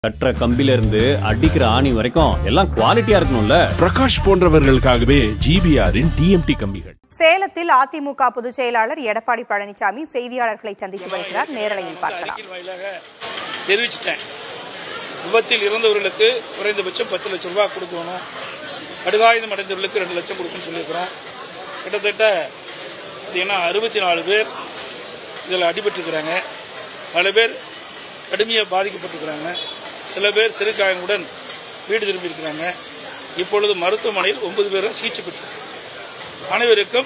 கட்டுற கம்பில இருந்து அடிக்கிற ஆணி வரைக்கும் எல்லாம் குவாலிட்டியா இருக்கணும்ல பிரகாஷ் போன்றவர்களுக்காகவே ஜிபிஆரின் டிஎம்டி கம்பிகள் சேலத்தில் அதிமுக பொதுச் செயலாளர் எடப்பாடி பழனிசாமி செய்தியாளர்களை சந்தித்து வருகிறார் நேரலையில் பார்க்கலாம் அறிக்கையின் வாயிலாக தெரிவிச்சிட்டேன் விபத்தில் இறந்தவர்களுக்கு குறைந்தபட்சம் பத்து லட்சம் ரூபாய் கொடுக்கணும் படுகாயுதம் அடைந்தவர்களுக்கு ரெண்டு லட்சம் கொடுக்கணும்னு சொல்லியிருக்கிறோம் கிட்டத்தட்ட பார்த்தீங்கன்னா அறுபத்தி நாலு பேர் இதில் அடிபட்டிருக்கிறாங்க பல பேர் கடுமையாக பாதிக்கப்பட்டிருக்கிறாங்க சில பேர் சிறு காயங்களுடன் வீடு திரும்பியிருக்கிறாங்க இப்பொழுது மருத்துவமனையில் ஒன்பது பேர் சிகிச்சை பெற்று அனைவருக்கும்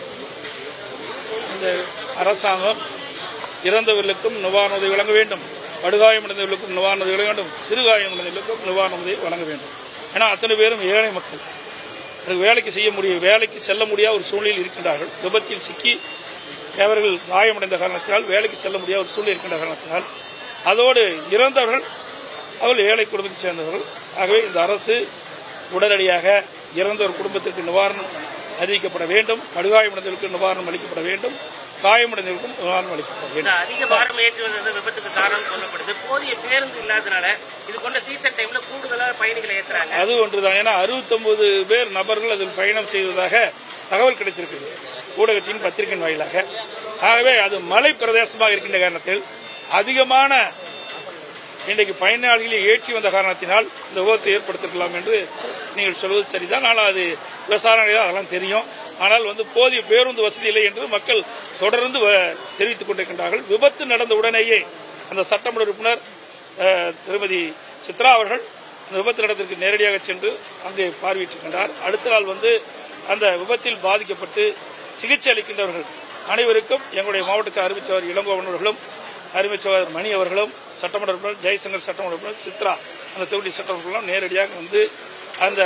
இந்த அரசாங்கம் இறந்தவர்களுக்கும் நிவாரண உதவி வழங்க வேண்டும் படுகாயமடைந்தவர்களுக்கும் நிவாரண உதவி வழங்க வேண்டும் சிறுகாயமடைந்தவர்களுக்கும் நிவாரண உதவி வழங்க வேண்டும் ஏன்னா அத்தனை பேரும் ஏழை மக்கள் அவர்கள் வேலைக்கு செய்ய முடியும் வேலைக்கு செல்ல முடியாத ஒரு சூழ்நிலையில் இருக்கின்றார்கள் விபத்தில் சிக்கி அவர்கள் காயமடைந்த காரணத்தினால் வேலைக்கு செல்ல முடியாத ஒரு சூழ்நிலை இருக்கின்ற காரணத்தினால் அதோடு இறந்தவர்கள் அவர்கள் ஏழை குடும்பத்தைச் சேர்ந்தவர்கள் ஆகவே இந்த அரசு உடனடியாக இறந்தவர் குடும்பத்திற்கு நிவாரணம் அறிவிக்கப்பட வேண்டும் படுகாயமடைந்தவர்களுக்கு நிவாரணம் அளிக்கப்பட வேண்டும் காயமடைந்தவர்களுக்கும் நிவாரணம் அளிக்கப்பட இந்த வேண்டும் அதிக பாரம் ஏற்றுவது வந்து விபத்துக்கு காரணம் சொல்லப்படுது போதிய பேருந்து இல்லாதனால இது கொண்ட சீசன் டைம்ல கூடுதலா பயணிகளை ஏத்துறாங்க அது ஒன்றுதான் ஏன்னா 69 பேர் நபர்கள் அதில் பயணம் செய்வதாக தகவல் கிடைத்திருக்கிறது ஊடகத்தின் பத்திரிகையின் வாயிலாக ஆகவே அது மலை பிரதேசமாக இருக்கின்ற காரணத்தில் அதிகமான இன்றைக்கு பயனாளிகளை ஏற்றி வந்த காரணத்தினால் இந்த விபத்தை ஏற்படுத்திருக்கலாம் என்று நீங்கள் சொல்வது சரிதான் ஆனால் அது விசாரணையில் அதெல்லாம் தெரியும் ஆனால் வந்து போதிய பேருந்து வசதி இல்லை என்று மக்கள் தொடர்ந்து வ- தெரிவித்துக் கொண்டிருக்கின்றார்கள் விபத்து நடந்த உடனேயே அந்த சட்டமன்ற உறுப்பினர் அஹ், திருமதி சித்ரா அவர்கள் அந்த விபத்து இடத்திற்கு நேரடியாக சென்று அங்கே பார்வையிட்டிருக்கின்றார் அடுத்த நாள் வந்து அந்த விபத்தில் பாதிக்கப்பட்டு சிகிச்சை அளிக்கின்றவர்கள் அனைவருக்கும் எங்களுடைய மாவட்ட அறிவிச்சவர் இளங்கோவன் அவர்களும் அறிவிச்சவர் மணி அவர்களும் சட்டமன்ற உறுப்பினர் ஜெயசங்கர் சட்டமன்ற உறுப்பினர் சித்ரா அந்த தொகுதி சட்டமன்றம் நேரடியாக வந்து அந்த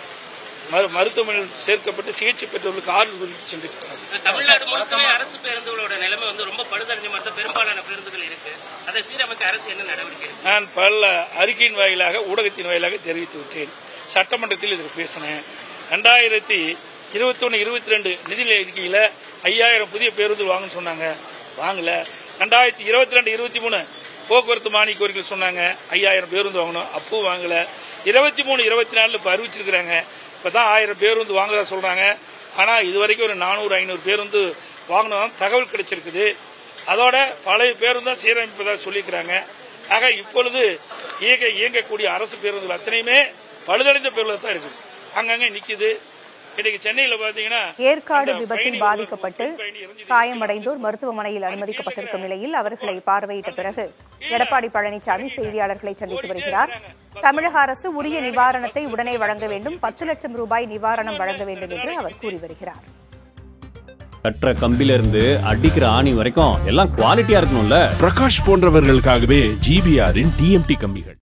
மரு- மருத்துவமனையில் சேர்க்கப்பட்டு சிகிச்சை பெற்றவர்களுக்கு ஆறுதல் குறித்து சென்றிருக்கிறார்கள் தமிழ்நாடு முழுக்கவே அரசு பேருந்துகளோட நிலைமை வந்து ரொம்ப படுதறிஞ்ச மாதிரி தான் பெரும்பாலான பேருந்துகள் இருக்கு அதை சீரமைக்க அரசு என்ன நடவடிக்கை எடுக்கும்? நான் பல அறிக்கையின் வாயிலாக ஊடகத்தின் வாயிலாக தெரிவித்து விட்டேன் சட்டமன்றத்தில் இதில் பேசினேன் ரெண்டாயிரத்தி இருபத்தி ஒன்று இருபத்தி ரெண்டு நிதிநிலை அறிக்கையில ஐயாயிரம் புதிய பேருந்து வாங்கன்னு சொன்னாங்க வாங்கல ரெண்டாயிரத்தி இருபத்தி ரெண்டு இருபத்தி மூணு போக்குவரத்து மானிய கோரிக்கை சொன்னாங்க ஐயாயிரம் பேருந்து வாங்கணும் அப்பவும் வாங்கல இருபத்தி மூணு இருபத்தி நாலுல இப்ப அறிவிச்சிருக்கிறாங்க இப்பதான் ஆயிரம் பேருந்து வாங்குறதா சொல்றாங்க ஆனா இது வரைக்கும் ஒரு நானூறு ஐநூறு பேருந்து வாங்கணும் தகவல் கிடைச்சிருக்குது அதோட பழைய பேருந்து தான் சீரமைப்பதாக சொல்லியிருக்கிறாங்க ஆக இப்பொழுது இயங்க இயங்கக்கூடிய அரசு பேருந்துகள் அத்தனையுமே பழுதடைந்த பேருந்து தான் இருக்குது அங்கங்க நிக்குது இன்னைக்கு சென்னையில பாத்தீங்கன்னா ஏற்காடு அந்த விபத்தில் பயணி பாதிக்கப்பட்டு ஒரு பெண் பயணி இறந்து காயமடைந்தோர் மருத்துவமனையில் அனுமதிக்கப்பட்டிருக்கும் நிலையில் அவர்களை பார்வையிட்ட பிறகு எடப்பாடி பழனிசாமி செய்தியாளர்களை சந்தித்து வருகிறார் தமிழக அரசு உரிய நிவாரணத்தை உடனே வழங்க வேண்டும் பத்து லட்சம் ரூபாய் நிவாரணம் வழங்க வேண்டும் என்று அவர் கூறி வருகிறார் கட்டுற கம்பில இருந்து அடிக்கிற ஆணி வரைக்கும் எல்லாம் குவாலிட்டியா இருக்கணும்ல பிரகாஷ் போன்றவர்களுக்காகவே ஜிபிஆரின் டிஎம்டி கம்பிகள்